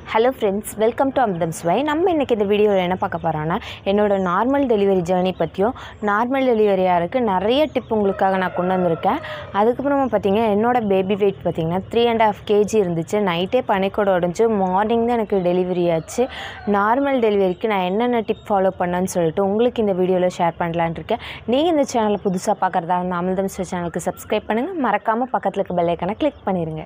hello friends welcome to அமிர்தம் ஸ்வை நம்ம இன்றைக்கி இந்த வீடியோவில் என்ன பார்க்க போகிறோன்னா என்னோட நார்மல் டெலிவரி ஜேர்னி பற்றியும் நார்மல் டெலிவரியாக இருக்குது நிறைய டிப் உங்களுக்காக நான் கொண்டு வந்திருக்கேன் அதுக்கப்புறமா பார்த்தீங்கன்னா என்னோட பேபி வெயிட் பார்த்தீங்கன்னா த்ரீ அண்ட் ஹாஃப் கேஜி இருந்துச்சு நைட்டே பனிக்கூட உடஞ்சி மார்னிங் தான் எனக்கு டெலிவரி ஆச்சு நார்மல் டெலிவரிக்கு நான் என்னென்ன டிப் ஃபாலோ பண்ணேன்னு சொல்லிட்டு உங்களுக்கு இந்த வீடியோவில் ஷேர் பண்ணலான்னு இருக்கேன் நீங்கள் இந்த சேனலை புதுசாக பார்க்குறதா இருந்தால் அமிர்தம் ஸ்வை சேனலுக்கு சப்ஸ்கிரைப் பண்ணுங்கள் மறக்காமல் பக்கத்தில் இருக்க பெல் ஐக்கானை கிளிக் பண்ணிடுங்க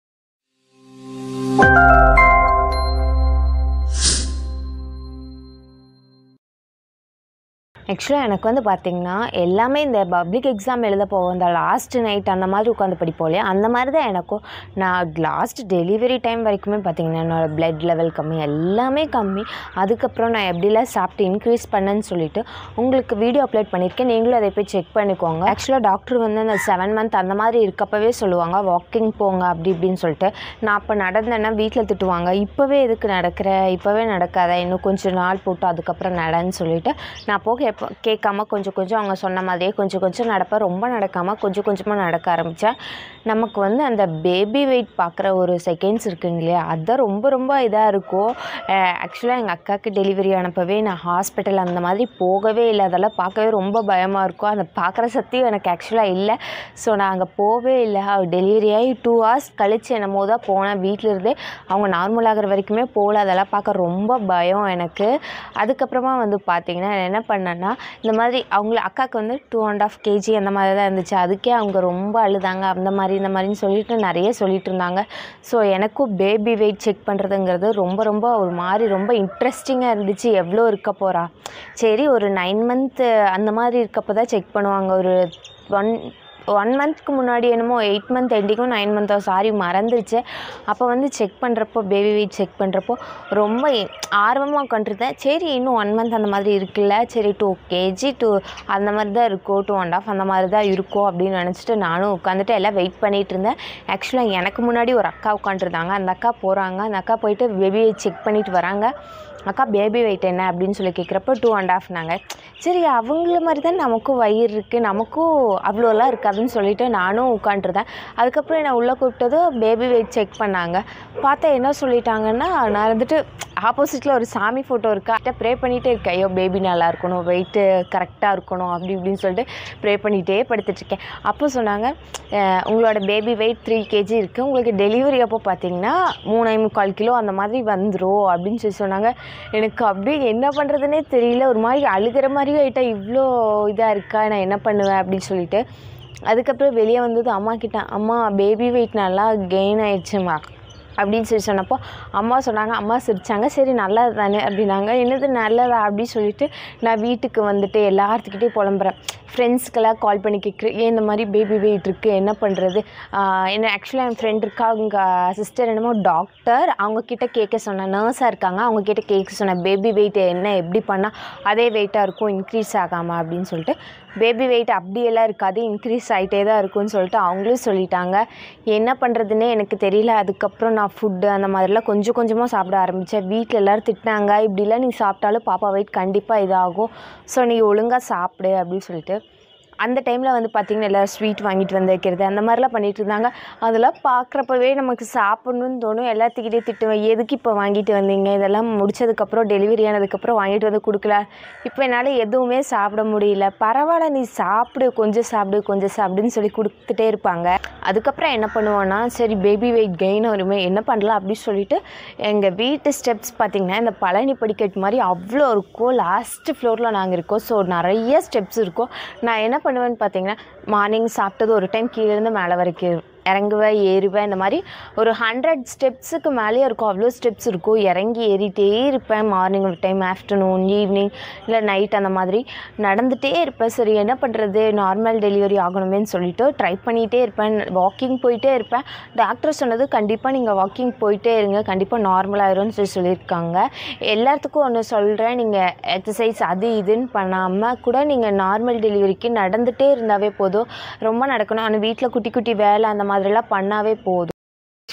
ஆக்சுவலாக எனக்கு வந்து பார்த்திங்கன்னா எல்லாமே இந்த பப்ளிக் எக்ஸாம் எழுத போவோம் இந்த லாஸ்ட் நைட் அந்த மாதிரி உட்காந்து படிப்போம் இல்லையா அந்த மாதிரி தான் எனக்கும் நான் லாஸ்ட் டெலிவரி டைம் வரைக்குமே பார்த்திங்கன்னா என்னோடய பிளட் லெவல் கம்மி எல்லாமே கம்மி அதுக்கப்புறம் நான் எப்படிலாம் சாப்பிட்டு இன்க்ரீஸ் பண்ணேன்னு சொல்லிட்டு உங்களுக்கு வீடியோ அப்லோட் பண்ணியிருக்கேன் நீங்களும் அதை போய் செக் பண்ணிக்கோங்க ஆக்சுவலாக டாக்டர் வந்து அந்த செவன் மந்த் அந்த மாதிரி இருக்கப்பவே சொல்லுவாங்க வாக்கிங் போங்க அப்படி இப்படின்னு சொல்லிட்டு நான் அப்போ நடந்தேன்னா வீட்டில் திட்டுவாங்க இப்போவே எதுக்கு நடக்கிற இப்போவே நடக்காத இன்னும் கொஞ்சம் நாள் போட்டு அதுக்கப்புறம் நடன்னு சொல்லிட்டு நான் போக எப்போ கேட்காம கொஞ்சம் கொஞ்சம் அவங்க சொன்ன மாதிரியே கொஞ்சம் கொஞ்சம் நடப்பேன் ரொம்ப நடக்காமல் கொஞ்சம் கொஞ்சமாக நடக்க ஆரம்பித்தேன் நமக்கு வந்து அந்த பேபி வெயிட் பார்க்குற ஒரு செகண்ட்ஸ் இருக்குங்க இல்லையா அதுதான் ரொம்ப ரொம்ப இதாக இருக்கும் ஆக்சுவலாக எங்கள் அக்காவுக்கு டெலிவரி ஆனப்பவே நான் ஹாஸ்பிட்டல் அந்த மாதிரி போகவே இல்லை அதெல்லாம் பார்க்கவே ரொம்ப பயமாக இருக்கும் அந்த பார்க்குற சக்தியும் எனக்கு ஆக்சுவலாக இல்லை ஸோ நான் அங்கே போகவே இல்லை டெலிவரி ஆகி டூ ஹவர்ஸ் கழிச்சு என்னமோ தான் போனேன் வீட்டில் இருந்தே அவங்க நார்மல் ஆகிற வரைக்குமே போகல அதெல்லாம் பார்க்க ரொம்ப பயம் எனக்கு அதுக்கப்புறமா வந்து பார்த்திங்கன்னா நான் என்ன பண்ணேன்னா இந்த மாதிரி அவங்கள அக்காவுக்கு வந்து டூ அண்ட் ஆஃப் கேஜி அந்த மாதிரி தான் இருந்துச்சு அதுக்கே அவங்க ரொம்ப அழுதாங்க அந்த மாதிரி இந்த மாதிரின்னு சொல்லிட்டு நிறைய சொல்லிட்டு இருந்தாங்க ஸோ எனக்கும் பேபி வெயிட் செக் பண்ணுறதுங்கிறது ரொம்ப ரொம்ப ஒரு மாதிரி ரொம்ப இன்ட்ரெஸ்டிங்காக இருந்துச்சு எவ்வளோ இருக்க போகிறா சரி ஒரு நைன் மந்த்து அந்த மாதிரி இருக்கப்போ தான் செக் பண்ணுவாங்க ஒரு ஒன் ஒன் மந்த்க்கு முன்னாடி என்னமோ எயிட் மந்த் எண்டிங்கும் நைன் மந்த்தோ சாரி மறந்துருச்சு அப்போ வந்து செக் பண்ணுறப்போ பேபி வெயிட் செக் பண்ணுறப்போ ரொம்ப ஆர்வமாக உட்காந்துருந்தேன் சரி இன்னும் ஒன் மந்த் அந்த மாதிரி இருக்குல்ல சரி டூ கேஜி டூ அந்த மாதிரி தான் இருக்கும் டூ அண்ட் ஆஃப் அந்த மாதிரி தான் இருக்கும் அப்படின்னு நினச்சிட்டு நானும் உட்காந்துட்டு எல்லாம் வெயிட் பண்ணிகிட்டு இருந்தேன் ஆக்சுவலாக எனக்கு முன்னாடி ஒரு அக்கா உட்காந்துருந்தாங்க அந்த அக்கா போகிறாங்க அந்த அக்கா போயிட்டு பேபி வெயிட் செக் பண்ணிட்டு வராங்க அக்கா பேபி வெயிட் என்ன அப்படின்னு சொல்லி கேட்குறப்ப டூ அண்ட் ஆஃப்னாங்க சரி அவங்கள மாதிரி தான் நமக்கும் வயிறு இருக்குது நமக்கும் அவ்வளோலாம் இருக்காதுன்னு சொல்லிட்டு நானும் உட்காண்ட்ருந்தேன் அதுக்கப்புறம் என்னை உள்ளே கூப்பிட்டதும் பேபி வெயிட் செக் பண்ணாங்க பார்த்தா என்ன சொல்லிட்டாங்கன்னா நான் வந்துட்டு ஆப்போசிட்டில் ஒரு சாமி ஃபோட்டோ இருக்கா ப்ரே பண்ணிகிட்டே இருக்கேன் ஐயோ பேபி நல்லா இருக்கணும் வெயிட்டு கரெக்டாக இருக்கணும் அப்படி இப்படின்னு சொல்லிட்டு ப்ரே பண்ணிகிட்டே படுத்துட்ருக்கேன் அப்போ சொன்னாங்க உங்களோட பேபி வெயிட் த்ரீ கேஜி இருக்குது உங்களுக்கு டெலிவரி அப்போ பார்த்தீங்கன்னா மூணே முக்கால் கிலோ அந்த மாதிரி வந்துடும் அப்படின்னு சொல்லி சொன்னாங்க எனக்கு அப்படியே என்ன பண்ணுறதுனே தெரியல ஒரு மாதிரி அழுகிற மாதிரி ஆகிட்டா இவ்வளோ இதாக இருக்கா நான் என்ன பண்ணுவேன் அப்படின்னு சொல்லிட்டு அதுக்கப்புறம் வெளியே வந்தது அம்மா கிட்ட அம்மா பேபி வெயிட் நல்லா கெயின் ஆயிடுச்சுமா அப்படின்னு சொல்லி சொன்னப்போ அம்மா சொன்னாங்க அம்மா சிரித்தாங்க சரி நல்லது தானே அப்படின்னாங்க என்னது நல்லதா அப்படின்னு சொல்லிட்டு நான் வீட்டுக்கு வந்துட்டு எல்லாத்துக்கிட்டே புலம்புறேன் ஃப்ரெண்ட்ஸ்க்கெல்லாம் கால் பண்ணி கேட்குறேன் ஏன் இந்த மாதிரி பேபி வெயிட் இருக்குது என்ன பண்ணுறது என்ன ஆக்சுவலாக என் ஃப்ரெண்ட் இருக்கா அவங்க சிஸ்டர் என்னமோ டாக்டர் அவங்கக்கிட்ட கேட்க சொன்னேன் நர்ஸாக இருக்காங்க அவங்கக்கிட்ட கேட்க சொன்னேன் பேபி வெயிட் என்ன எப்படி பண்ணால் அதே வெயிட்டாக இருக்கும் இன்க்ரீஸ் ஆகாமல் அப்படின்னு சொல்லிட்டு பேபி வெயிட் அப்படியெல்லாம் இருக்காது இன்க்ரீஸ் ஆகிட்டே தான் இருக்கும்னு சொல்லிட்டு அவங்களும் சொல்லிட்டாங்க என்ன பண்ணுறதுன்னே எனக்கு தெரியல அதுக்கப்புறம் நான் ஃபுட்டு அந்த மாதிரிலாம் கொஞ்சம் கொஞ்சமாக சாப்பிட ஆரம்பித்தேன் வீட்டில் எல்லோரும் திட்டினாங்க இப்படிலாம் நீ சாப்பிட்டாலும் பாப்பா வெயிட் கண்டிப்பாக இதாகும் ஸோ நீ ஒழுங்காக சாப்பிடு அப்படின்னு சொல்லிட்டு அந்த டைமில் வந்து பார்த்திங்கன்னா எல்லோரும் ஸ்வீட் வாங்கிட்டு வந்து வைக்கிறது அந்த மாதிரிலாம் பண்ணிகிட்டு இருந்தாங்க அதெல்லாம் பார்க்குறப்பவே நமக்கு சாப்பிட்ணுன்னு தோணும் எல்லாத்துக்கிட்டே திட்டுவேன் எதுக்கு இப்போ வாங்கிட்டு வந்தீங்க இதெல்லாம் முடிச்சதுக்கப்புறம் டெலிவரி ஆனதுக்கப்புறம் வாங்கிட்டு வந்து கொடுக்கல இப்போ என்னால் எதுவுமே சாப்பிட முடியல பரவாயில்ல நீ சாப்பிடு கொஞ்சம் சாப்பிடு கொஞ்சம் சாப்பிடுன்னு சொல்லி கொடுத்துட்டே இருப்பாங்க அதுக்கப்புறம் என்ன பண்ணுவோன்னா சரி பேபி வெயிட் கெயின் வருமே என்ன பண்ணலாம் அப்படின்னு சொல்லிட்டு எங்கள் வீட்டு ஸ்டெப்ஸ் பார்த்திங்கன்னா இந்த பழனி படிக்கட்டு மாதிரி அவ்வளோ இருக்கும் லாஸ்ட்டு ஃப்ளோரில் நாங்கள் இருக்கோம் ஸோ நிறைய ஸ்டெப்ஸ் இருக்கும் நான் என்ன பண்ணுவேன்னு பார்த்தீங்கன்னா மார்னிங் சாப்பிட்டது ஒரு டைம் கீழேருந்து மேலே வரைக்கும் இறங்குவேன் ஏறுவேன் இந்த மாதிரி ஒரு ஹண்ட்ரட் ஸ்டெப்ஸுக்கு மேலேயே இருக்கும் அவ்வளோ ஸ்டெப்ஸ் இருக்கும் இறங்கி ஏறிட்டே இருப்பேன் மார்னிங் ஒரு டைம் ஆஃப்டர்நூன் ஈவினிங் இல்லை நைட் அந்த மாதிரி நடந்துகிட்டே இருப்பேன் சரி என்ன பண்ணுறது நார்மல் டெலிவரி ஆகணுமேன்னு சொல்லிட்டு ட்ரை பண்ணிகிட்டே இருப்பேன் வாக்கிங் போயிட்டே இருப்பேன் டாக்டர் சொன்னது கண்டிப்பாக நீங்கள் வாக்கிங் போயிட்டே இருங்க கண்டிப்பாக நார்மல் ஆயிரும்னு சொல்லி சொல்லியிருக்காங்க எல்லாத்துக்கும் ஒன்று சொல்கிறேன் நீங்கள் எக்ஸசைஸ் அது இதுன்னு பண்ணாமல் கூட நீங்கள் நார்மல் டெலிவரிக்கு நடந்துகிட்டே இருந்தாவே போதும் ரொம்ப நடக்கணும் ஆனால் வீட்டில் குட்டி குட்டி வேலை அந்த மாதிரிலாம் பண்ணாவே போதும்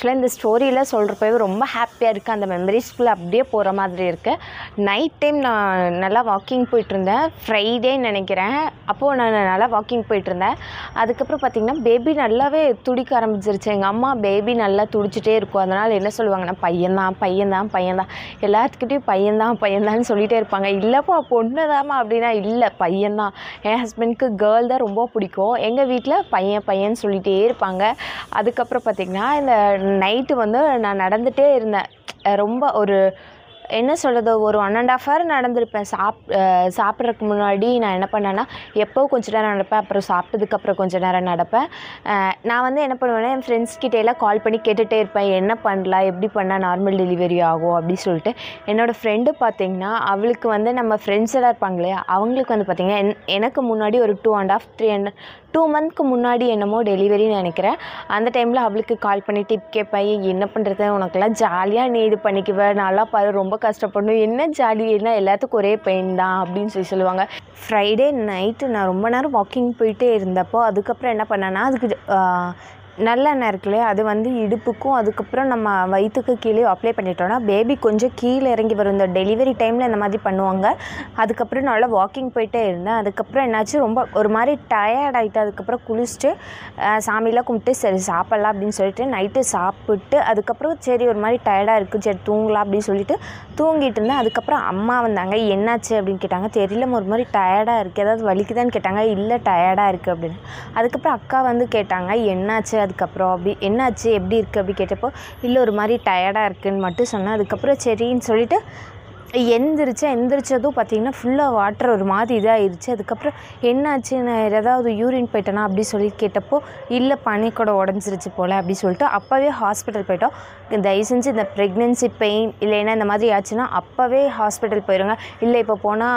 ஆக்சுவலாக இந்த ஸ்டோரியில் சொல்கிறப்பவே ரொம்ப ஹாப்பியாக இருக்குது அந்த மெமரிஸ்குள்ளே அப்படியே போகிற மாதிரி இருக்குது நைட் டைம் நான் நல்லா வாக்கிங் போயிட்டுருந்தேன் ஃப்ரைடேன்னு நினைக்கிறேன் அப்போது நான் நல்லா வாக்கிங் போயிட்டுருந்தேன் அதுக்கப்புறம் பார்த்திங்கன்னா பேபி நல்லாவே துடிக்க ஆரம்பிச்சிருச்சு எங்கள் அம்மா பேபி நல்லா துடிச்சிட்டே இருக்கும் அதனால் என்ன சொல்லுவாங்கன்னா பையன்தான் பையன்தான் பையன்தான் எல்லாத்துக்கிட்டையும் பையன்தான் பையன்தான்னு சொல்லிகிட்டே இருப்பாங்க இல்லைப்பா பொண்ணு தாம்மா அப்படின்னா இல்லை பையன்தான் என் ஹஸ்பண்ட்க்கு கேர்ள் தான் ரொம்ப பிடிக்கும் எங்கள் வீட்டில் பையன் பையன் சொல்லிகிட்டே இருப்பாங்க அதுக்கப்புறம் பார்த்திங்கன்னா இந்த நைட்டு வந்து நான் நடந்துகிட்டே இருந்தேன் அஹ் ரொம்ப ஒரு என்ன சொல்கிறது ஒரு ஒன் அண்ட் ஆஃப் ஹவர் நடந்திருப்பேன் சாப் அஹ் சாப்பிட்றதுக்கு முன்னாடி நான் என்ன பண்ணேன்னா எப்போ கொஞ்ச நேரம் நடப்பேன் அப்புறம் சாப்பிட்டதுக்கப்புறம் கொஞ்ச நேரம் நடப்பேன் அஹ் நான் வந்து என்ன பண்ணுவேன்னா என் ஃப்ரெண்ட்ஸ் கிட்டேலாம் கால் பண்ணி கேட்டுகிட்டே இருப்பேன் என்ன பண்ணலாம் எப்படி பண்ணால் நார்மல் டெலிவரி ஆகும் அப்படின்னு சொல்லிட்டு என்னோடய ஃப்ரெண்டு பார்த்தீங்கன்னா அவளுக்கு வந்து நம்ம ஃப்ரெண்ட்ஸ் எல்லாம் இருப்பாங்க இல்லையா அவங்களுக்கு வந்து பார்த்திங்கன்னா என் எனக்கு முன்னாடி ஒரு two and half three and two மந்த்க்கு முன்னாடி என்னமோ டெலிவரின்னு நினைக்கிறேன் அந்த டைமில் அவளுக்கு கால் பண்ணி டிப் கேட்பேன் "ஏய், என்ன பண்ணுறது உனக்கெல்லாம் ஜாலியாக நீ இது பண்ணிக்குவ நல்லா பாரு ரொம்ப கஷ்டப்படணும் என்ன ஜாலி என்ன எல்லாத்துக்கும் ஒரே பெயின் தான் அப்படின்னு சொல்லி சொல்லுவாங்க ஃப்ரைடே நைட்டு நான் ரொம்ப நேரம் வாக்கிங் போயிட்டே இருந்தப்போ அதுக்கப்புறம் என்ன பண்ணேன்னா அதுக்கு ஆஹ், நல்லெண்ணெய் இருக்கு இல்லையா அது வந்து இடுப்புக்கும் அதுக்கப்புறம் நம்ம வயிற்றுக்கு கீழே அப்ளை பண்ணிட்டோம்னா பேபி கொஞ்சம் கீழே இறங்கி வரும் இந்த டெலிவரி டைமில் இந்த மாதிரி பண்ணுவாங்க அதுக்கப்புறம் நல்லா வாக்கிங் போயிட்டே இருந்தேன் அதுக்கப்புறம் என்னாச்சு ரொம்ப ஒரு மாதிரி டயர்ட் ஆகிட்டு அதுக்கப்புறம் குளிச்சுட்டு அஹ், சாமியெல்லாம் கும்பிட்டு சரி சாப்பிட்லாம் அப்படின்னு சொல்லிட்டு நைட்டு சாப்பிட்டு அதுக்கப்புறம் சரி ஒரு மாதிரி டயர்டாக இருக்குது சரி தூங்கலாம் அப்படின்னு சொல்லிட்டு தூங்கிட்டு இருந்தேன் அதுக்கப்புறம் அம்மா வந்தாங்க என்னாச்சு அப்படின்னு கேட்டாங்க தெரியல ஒரு மாதிரி டயர்டாக இருக்குது ஏதாவது வலிக்குதான்னு கேட்டாங்க இல்லை டயர்டாக இருக்குது அப்படின்னு அதுக்கப்புறம் அக்கா வந்து கேட்டாங்க என்னாச்சு அதுக்கப்புறம் அப்படி என்னாச்சு எப்படி இருக்குது அப்படி கேட்டப்போ இல்லை ஒரு மாதிரி டயர்டாக இருக்குன்னு மட்டும் சொன்னேன் அதுக்கப்புறம் சரின்னு சொல்லிட்டு எந்திரிச்சேன் எந்திரிச்சதும் பார்த்தீங்கன்னா ஃபுல்லாக வாட்டர் ஒரு மாதிரி இதாகிருச்சு அதுக்கப்புறம் என்னாச்சு நான் ஏதாவது யூரின் போயிட்டேனா அப்படி சொல்லி கேட்டப்போ இல்லை பனிக்கூட உடஞ்சிருச்சு போல் அப்படி சொல்லிட்டு அப்போவே ஹாஸ்பிட்டல் போயிட்டோம் தயவு செஞ்சு இந்த ப்ரெக்னென்சி பெயின் இல்லைன்னா இந்த மாதிரி ஆச்சுன்னா அப்போவே ஹாஸ்பிட்டல் போயிடுங்க இல்லை இப்போ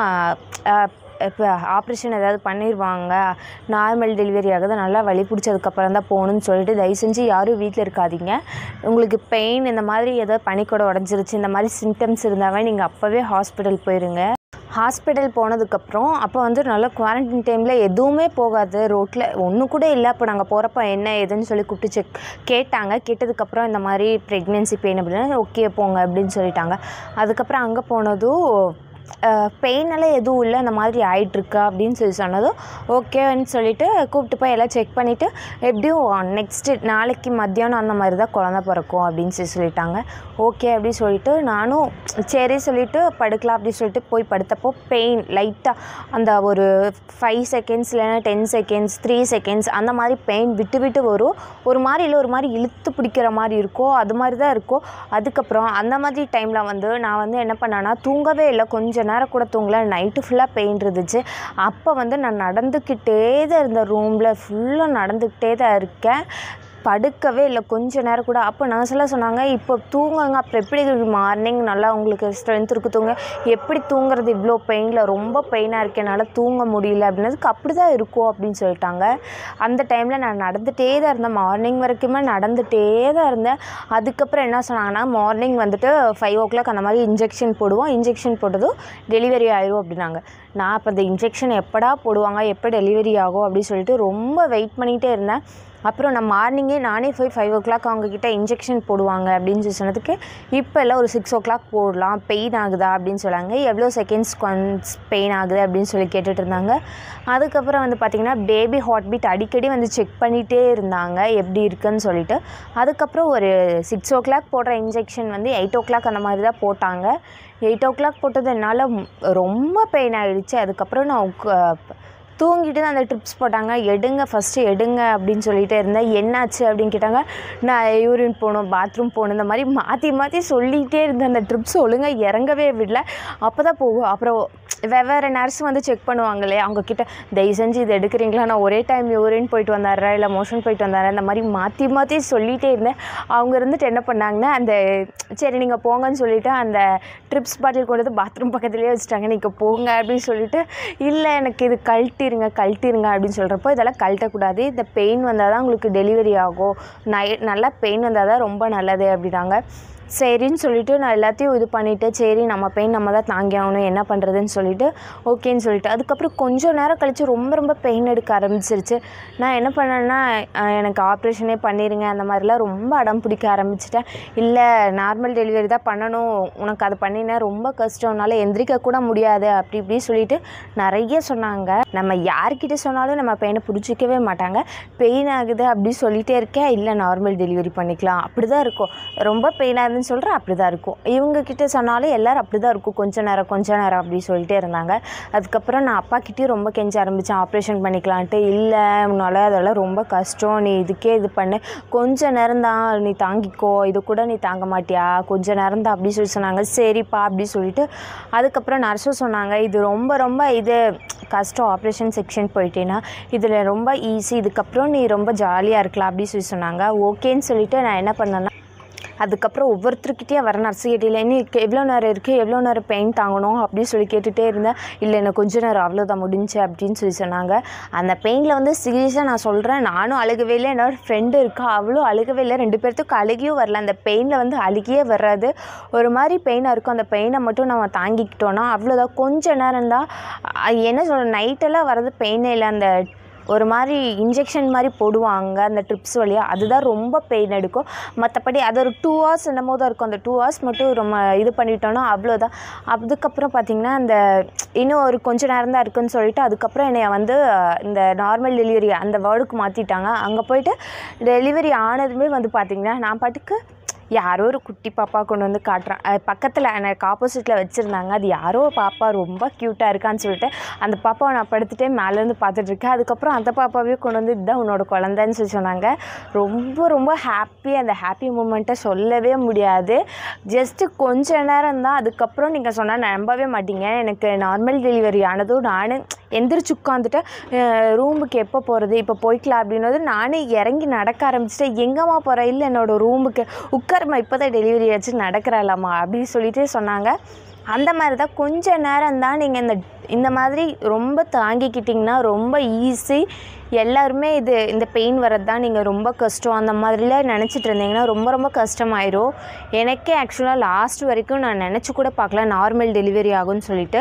போனால் இப்போ ஆப்ரேஷன் ஏதாவது பண்ணிடுவாங்க நார்மல் டெலிவரி ஆகுது நல்லா வலி பிடிச்சதுக்கப்புறம் தான் போகணும்னு சொல்லிட்டு தயவு செஞ்சு யாரும் வீட்டில் இருக்காதீங்க உங்களுக்கு பெயின் இந்த மாதிரி ஏதாவது பனிக்கூட உடஞ்சிருச்சு இந்த மாதிரி சிம்டம்ஸ் இருந்தாவே நீங்கள் அப்போவே ஹாஸ்பிட்டல் போயிருங்க ஹாஸ்பிட்டல் போனதுக்கப்புறம் அப்போ வந்து நல்லா குவாரண்டைன் டைமில் எதுவுமே போகாது ரோட்டில் ஒன்று கூட இல்லை அப்போ நாங்கள் போகிறப்ப என்ன ஏதுன்னு சொல்லி கூப்பிட்டு செக் கேட்டாங்க கேட்டதுக்கப்புறம் இந்த மாதிரி ப்ரெக்னென்சி பெயின் அப்படின்னா ஓகே போங்க அப்படின்னு சொல்லிட்டாங்க அதுக்கப்புறம் அங்கே போனதும் பெயின் எல்லாம் எதுவும் இல்லை அந்த மாதிரி ஆயிட்டிருக்கு அப்படின்னு சொல்லி சொன்னதும் ஓகேன்னு சொல்லிட்டு கூப்பிட்டு போய் எல்லாம் செக் பண்ணிவிட்டு எப்படியும் நெக்ஸ்ட்டு நாளைக்கு மத்தியானம் அந்த மாதிரி தான் குழந்த பிறக்கும் அப்படின்னு சொல்லி சொல்லிட்டாங்க ஓகே அப்படின்னு சொல்லிட்டு நானும் சரி சொல்லிட்டு படுக்கலாம் அப்படின்னு சொல்லிட்டு போய் படுத்தப்போ பெயின் லைட்டாக அந்த ஒரு ஃபைவ் செகண்ட்ஸ் இல்லைன்னா டென் செகண்ட்ஸ் த்ரீ செகண்ட்ஸ் அந்த மாதிரி பெயின் விட்டு விட்டு வரும் ஒரு மாதிரி இல்லை ஒரு மாதிரி இழுத்து பிடிக்கிற மாதிரி இருக்கும் அது மாதிரி தான் இருக்கும் அதுக்கப்புறம் அந்த மாதிரி டைமில் வந்து நான் வந்து என்ன பண்ணேன்னா தூங்கவே இல்லை கொஞ்ச நேரம் கூட தூங்கல நைட்டு ஃபுல்லாக பெயின் இருந்துச்சு அப்போ வந்து நான் நடந்துக்கிட்டே தான் இருந்தேன் ரூமில் ஃபுல்லாக நடந்துக்கிட்டே தான் இருக்கேன் படுக்கவே இல்லை கொஞ்ச நேரம் கூட அப்போ நர்ஸ் எல்லாம் சொன்னாங்க இப்போ தூங்குங்க அப்புறம் எப்படி மார்னிங் நல்லா உங்களுக்கு ஸ்ட்ரென்த் இருக்கு தூங்க எப்படி தூங்குறது இவ்வளோ பெயினில் ரொம்ப பெயினாக இருக்கு என்னால் தூங்க முடியல அப்படின்னதுக்கு அப்படி தான் இருக்கும் அப்படின்னு சொல்லிட்டாங்க அந்த டைமில் நான் நடந்துகிட்டே தான் இருந்தேன் மார்னிங் வரைக்குமே நடந்துகிட்டே தான் இருந்தேன் அதுக்கப்புறம் என்ன சொன்னாங்கன்னா மார்னிங் வந்துட்டு ஃபைவ் ஓ கிளாக் அந்த மாதிரி இன்ஜெக்ஷன் போடுவோம் இன்ஜெக்ஷன் போட்டதும் டெலிவரி ஆயிரும் அப்படின்னாங்க நான் அப்போ இந்த இன்ஜெக்ஷன் எப்படா போடுவாங்க எப்போ டெலிவரி ஆகும் அப்படின்னு சொல்லிட்டு ரொம்ப வெயிட் பண்ணிகிட்டே இருந்தேன் அப்புறம் நான் மார்னிங்கே நானே போய் ஃபைவ் ஓ கிளாக் அவங்கக்கிட்ட இன்ஜெக்ஷன் போடுவாங்க அப்படின்னு சொல்லி சொன்னதுக்கு இப்போ எல்லாம் ஒரு சிக்ஸ் ஓ கிளாக் போடலாம் பெயின் ஆகுதா அப்படின்னு சொன்னாங்க எவ்வளோ செகண்ட்ஸ் ஒன்ஸ் பெயின் ஆகுது அப்படின்னு சொல்லி கேட்டுட்டு இருந்தாங்க அதுக்கப்புறம் வந்து பார்த்திங்கன்னா பேபி ஹார்ட் பீட் அடிக்கடி வந்து செக் பண்ணிகிட்டே இருந்தாங்க எப்படி இருக்குன்னு சொல்லிட்டு அதுக்கப்புறம் ஒரு சிக்ஸ் ஓ கிளாக் போடுற இன்ஜெக்ஷன் வந்து எயிட் ஓ கிளாக் அந்த மாதிரி தான் போட்டாங்க எயிட் ஓ கிளாக் போட்டது என்னால் ரொம்ப பெயின் ஆகிடுச்சு அதுக்கப்புறம் நான் உக்க- தூங்கிட்டு தான் அந்த ட்ரிப்ஸ் போட்டாங்க எடுங்க ஃபஸ்ட்டு எடுங்க அப்படின்னு சொல்லிட்டே இருந்தேன் என்னாச்சு அப்படின்னு கேட்டாங்க நான் யூரின் போகணும் பாத்ரூம் போகணும் இந்த மாதிரி மாற்றி மாற்றி சொல்லிகிட்டே இருந்தேன் அந்த ட்ரிப்ஸ் ஒழுங்காக இறங்கவே விடல அப்போ தான் போகும் அப்புறம் வெவ்வேறு நர்ஸ் வந்து செக் பண்ணுவாங்களே அவங்கக்கிட்ட தயவு செஞ்சு இது எடுக்கிறீங்களா நான் ஒரே டைம் யூரின் போயிட்டு வந்தாரா இல்லை மோஷன் போயிட்டு வந்தாரா இந்த மாதிரி மாற்றி மாற்றி சொல்லிகிட்டே இருந்தேன் அவங்க இருந்துட்டு என்ன பண்ணாங்கன்னா அந்த சரி நீங்கள் போங்கன்னு சொல்லிட்டு அந்த ட்ரிப்ஸ் பாட்டில் கொண்டு வந்து பாத்ரூம் பக்கத்துலேயே வச்சுட்டாங்க நீங்கள் போங்க அப்படின்னு சொல்லிட்டு இல்லை எனக்கு இது கழட்டிருங்க கழட்டிருங்க அப்படின்னு சொல்கிறப்போ இதெல்லாம் கழட்டக்கூடாது இந்த பெயின் வந்தால் தான் உங்களுக்கு டெலிவரி ஆகும் நை நல்லா பெயின் வந்தால் தான் ரொம்ப நல்லது அப்படின்னாங்க சரின்னு சொல்லிட்டு நான் எல்லாத்தையும் இது பண்ணிவிட்டு சரி நம்ம பெயின் நம்ம தான் தாங்கி ஆகணும் என்ன பண்ணுறதுன்னு சொல்லிட்டு ஓகேன்னு சொல்லிட்டு அதுக்கப்புறம் கொஞ்சம் நேரம் கழித்து ரொம்ப ரொம்ப பெயின் எடுக்க ஆரம்பிச்சிருச்சு நான் என்ன பண்ணேன்னா அஹ், எனக்கு ஆப்ரேஷனே பண்ணிடுங்க அந்த மாதிரிலாம் ரொம்ப அடம் பிடிக்க ஆரம்பிச்சிட்டேன் இல்லை நார்மல் டெலிவரி தான் பண்ணணும் உனக்கு அதை பண்ணினா ரொம்ப கஷ்டம்னால எந்திரிக்க கூட முடியாது அப்படி இப்படி சொல்லிட்டு நிறைய சொன்னாங்க நம்ம யார்கிட்ட சொன்னாலும் நம்ம பெயினை புரிஞ்சிக்கவே மாட்டாங்க பெயின் ஆகுது அப்படி சொல்லிட்டே இருக்கேன் இல்லை நார்மல் டெலிவரி பண்ணிக்கலாம் அப்படி தான் இருக்கும் ரொம்ப பெயினாக இருந்துன்னு சொல்கிறேன் அப்படி தான் இருக்கும் இவங்க கிட்ட சொன்னாலும் எல்லோரும் அப்படி தான் இருக்கும் கொஞ்ச நேரம் கொஞ்ச நேரம் அப்படி சொல்லிட்டே இருந்தாங்க அதுக்கப்புறம் நான் அப்பா கிட்டேயும் ரொம்ப கெஞ்ச ஆரம்பித்தேன் ஆப்ரேஷன் பண்ணிக்கலான்ட்டு இல்லை உன்னால் அதெல்லாம் ரொம்ப கஷ்டம் நீ இதுக்கே இது பண்ணு கொஞ்ச நேரம் தான் நீ தாங்கிக்கோ இது கூட நீ தாங்க மாட்டியா கொஞ்ச நேரம் தான் அப்படி சொல்லி சொன்னாங்க சரிப்பா அப்படி சொல்லிட்டு அதுக்கப்புறம் நர்ஸும் சொன்னாங்க இது ரொம்ப ரொம்ப இது கஷ்டம் ஆப்ரேஷன் செக்ஷன் போயிட்டேன்னா இதில் ரொம்ப ஈஸி இதுக்கப்புறம் நீ ரொம்ப ஜாலியாக இருக்கலாம் அப்படி சொல்லி சொன்னாங்க ஓகேன்னு சொல்லிட்டு நான் என்ன பண்ணேன்னா அதுக்கப்புறம் ஒவ்வொருத்தருக்கிட்டே வர நர்ஸுக்கிட்டே நீ எவ்வளோ நேரம் இருக்குது எவ்வளோ நேரம் பெயின் தாங்கணும் அப்படின்னு சொல்லி கேட்டுகிட்டே இருந்தேன் இல்லை எனக்கு கொஞ்ச நேரம் அவ்வளோதான் முடிஞ்சு அப்படின்னு சொல்லி சொன்னாங்க அந்த பெயினில் வந்து சீரியஸாக நான் சொல்கிறேன் நானும் அழுகவே இல்லை என்னோட ஃப்ரெண்டு இருக்கா அவளும் அழுகவே இல்லை ரெண்டு பேர்த்துக்கும் அழுகியும் வரல அந்த பெயினில் வந்து அழுகியே வராது ஒரு மாதிரி பெயினாக இருக்கும் அந்த பெயினை மட்டும் நம்ம தாங்கிக்கிட்டோன்னா அவ்வளோதான் கொஞ்ச நேரம் தான் என்ன சொல்ற நைட்டெல்லாம் வர்றது பெயினே இல்லை அந்த ஒரு மாதிரி இன்ஜெக்ஷன் மாதிரி போடுவாங்க அந்த ட்ரிப்ஸ் வழியாக அதுதான் ரொம்ப பெயின் எடுக்கும் மற்றபடி அது ஒரு டூ ஹவர்ஸ் என்னமோ தான் இருக்கும் அந்த டூ ஹவர்ஸ் மட்டும் ரொம்ப இது பண்ணிட்டோன்னா அவ்வளோதான் அதுக்கப்புறம் பார்த்திங்கன்னா அந்த இன்னும் ஒரு கொஞ்ச நேரம் தான் இருக்குன்னு சொல்லிட்டு அதுக்கப்புறம் என்னை வந்து அஹ், இந்த நார்மல் டெலிவரி அந்த வேர்டுக்கு மாற்றிட்டாங்க அங்கே போயிட்டு டெலிவரி ஆனதுமே வந்து பார்த்திங்கன்னா நான் பாட்டுக்கு யாரோ ஒரு குட்டி பாப்பா கொண்டு வந்து காட்டுறான் அது பக்கத்தில் எனக்கு ஆப்போசிட்டில் வச்சுருந்தாங்க அது யாரோ பாப்பா ரொம்ப க்யூட்டாக இருக்கான்னு சொல்லிட்டு அந்த பாப்பாவை நான் படுத்துட்டே மேலேருந்து பார்த்துட்ருக்கேன் அதுக்கப்புறம் அந்த பாப்பாவே கொண்டு வந்து இதுதான் உன்னோட குழந்தைன்னு சொல்லி சொன்னாங்க ரொம்ப ரொம்ப ஹாப்பி அந்த ஹாப்பி மூமெண்ட்டை சொல்லவே முடியாது ஜஸ்ட்டு கொஞ்ச நேரம் தான் அதுக்கப்புறம் நீங்கள் சொன்னால் நம்பவே மாட்டீங்க எனக்கு நார்மல் டெலிவரி ஆனதும் நான் எந்திரிச்சு உட்காந்துட்டு ரூமுக்கு எப்போ போகிறது இப்போ போய்க்கலாம் அப்படின்னது நானே இறங்கி நடக்க ஆரம்பிச்சிட்டேன் எங்கம்மா போகிறேன் இல்லை என்னோடய ரூமுக்கு உட்காருமா இப்போ தான் டெலிவரி ஆச்சு நடக்கிறாளாம்மா அப்படின்னு சொல்லிட்டு சொன்னாங்க அந்த மாதிரி தான் கொஞ்ச நேரம் தான் நீங்கள் இந்த இந்த மாதிரி ரொம்ப தாங்கிக்கிட்டிங்கன்னா ரொம்ப ஈஸி எல்லாருமே இது இந்த பெயின் வரது தான் நீங்கள் ரொம்ப கஷ்டம் அந்த மாதிரிலாம் நினச்சிட்டு இருந்தீங்கன்னா ரொம்ப ரொம்ப கஷ்டமாயிரும் எனக்கே ஆக்சுவலாக லாஸ்ட் வரைக்கும் நான் நினச்சி கூட பார்க்கல நார்மல் டெலிவரி ஆகும்னு சொல்லிட்டு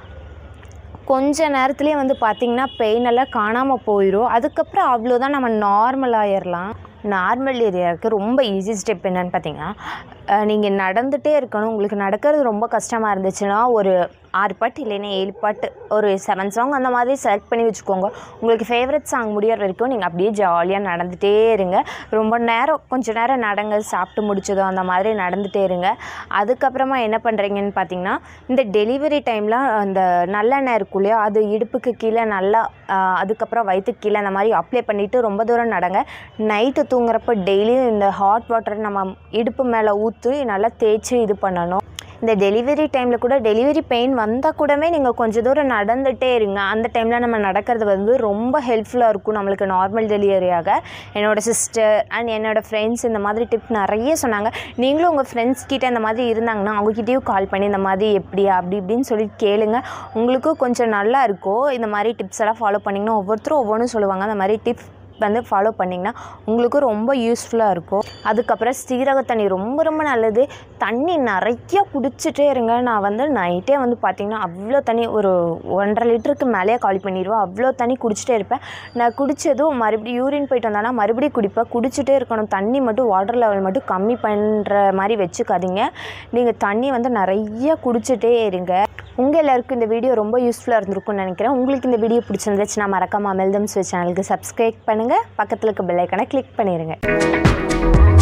கொஞ்ச நேரத்துலேயே வந்து பார்த்திங்கன்னா பெயின் எல்லாம் காணாமல் போயிடும் அதுக்கப்புறம் அவ்வளோதான் நம்ம நார்மல் ஆயிடலாம் நார்மல் ஏரியாவுக்கு ரொம்ப ஈஸி ஸ்டெப் என்னன்னு பார்த்தீங்கன்னா நீங்கள் நடந்துகிட்டே இருக்கணும் உங்களுக்கு நடக்கிறது ரொம்ப கஷ்டமாக இருந்துச்சுன்னா ஒரு ஆறு பாட்டு இல்லைன்னா ஏழு பாட்டு ஒரு செவன் சாங் அந்த மாதிரி செலக்ட் பண்ணி வச்சுக்கோங்க உங்களுக்கு ஃபேவரட் சாங் முடியற வரைக்கும் நீங்கள் அப்படியே ஜாலியாக நடந்துகிட்டே இருங்க ரொம்ப நேரம் கொஞ்சம் நேரம் நடங்க சாப்பிட்டு முடிச்சதோ அந்த மாதிரி நடந்துகிட்டே இருங்க அதுக்கப்புறமா என்ன பண்ணுறீங்கன்னு பார்த்தீங்கன்னா இந்த டெலிவரி டைமில் அந்த நல்லெண்ணெய் இருக்கும் இல்லையா அது இடுப்புக்கு கீழே நல்லா ஆஹ், அதுக்கப்புறம் வயிற்றுக்கு கீழே அந்த மாதிரி அப்ளை பண்ணிவிட்டு ரொம்ப தூரம் நடங்க நைட்டு தூங்குறப்ப டெய்லியும் இந்த ஹாட் வாட்டர் நம்ம இடுப்பு மேலே ஊற்றி நல்லா தேய்ச்சி இது பண்ணணும் இந்த டெலிவரி டைமில் கூட டெலிவரி பெயின் வந்தால் கூடவே நீங்கள் கொஞ்சம் தூரம் நடந்துகிட்டே இருங்க அந்த டைமில் நம்ம நடக்கிறது வந்து ரொம்ப ஹெல்ப்ஃபுல்லாக இருக்கும் நம்மளுக்கு நார்மல் டெலிவரியாக என்னோட சிஸ்டர் அண்ட் என்னோட ஃப்ரெண்ட்ஸ் இந்த மாதிரி டிப் நிறைய சொன்னாங்க நீங்களும் உங்கள் ஃப்ரெண்ட்ஸ் கிட்ட இந்த மாதிரி இருந்தாங்கன்னா அவங்ககிட்டயும் கால் பண்ணி இந்த மாதிரி எப்படி அப்படி இப்படின்னு சொல்லி கேளுங்க உங்களுக்கும் கொஞ்சம் நல்லா இருக்கும் இந்த மாதிரி டிப்ஸ் எல்லாம் ஃபாலோ பண்ணிங்கன்னா ஒவ்வொருத்தரும் ஒவ்வொன்றும் சொல்லுவாங்க அந்த மாதிரி டிப்ஸ் வந்து ஃபாலோ பண்ணிங்கன்னா உங்களுக்கும் ரொம்ப யூஸ்ஃபுல்லாக இருக்கும் அதுக்கப்புறம் சீரக தண்ணி ரொம்ப ரொம்ப நல்லது தண்ணி நிறைய குடிச்சிட்டே இருங்க நான் வந்து நைட்டே வந்து பார்த்திங்கன்னா அவ்வளோ தண்ணி ஒரு ஒன்றரை லிட்டருக்கு மேலேயே காலி பண்ணிடுவேன் அவ்வளோ தண்ணி குடிச்சிட்டே இருப்பேன் நான் குடித்ததும் மறுபடியும் யூரின் போயிட்டு வந்தானா மறுபடியும் குடிப்பேன் குடிச்சிட்டே இருக்கணும் தண்ணி மட்டும் வாட்டர் லெவல் மட்டும் கம்மி பண்ணுற மாதிரி வச்சுக்காதீங்க நீங்கள் தண்ணி வந்து நிறைய குடிச்சிட்டே இருங்க உங்கள் எல்லாருக்கும் இந்த வீடியோ ரொம்ப யூஸ்ஃபுல்லாக இருந்திருக்கும்னு நினைக்கிறேன் உங்களுக்கு இந்த வீடியோ பிடிச்சிருந்துச்சுன்னா மறக்காமல் அமெல்தம் ஸ்விட்ச் சேனலுக்கு சப்ஸ்கிரைப் பண்ணுங்கள் பக்கத்தில் இருக்க பெல் ஐக்கனை கிளிக் பண்ணிடுங்க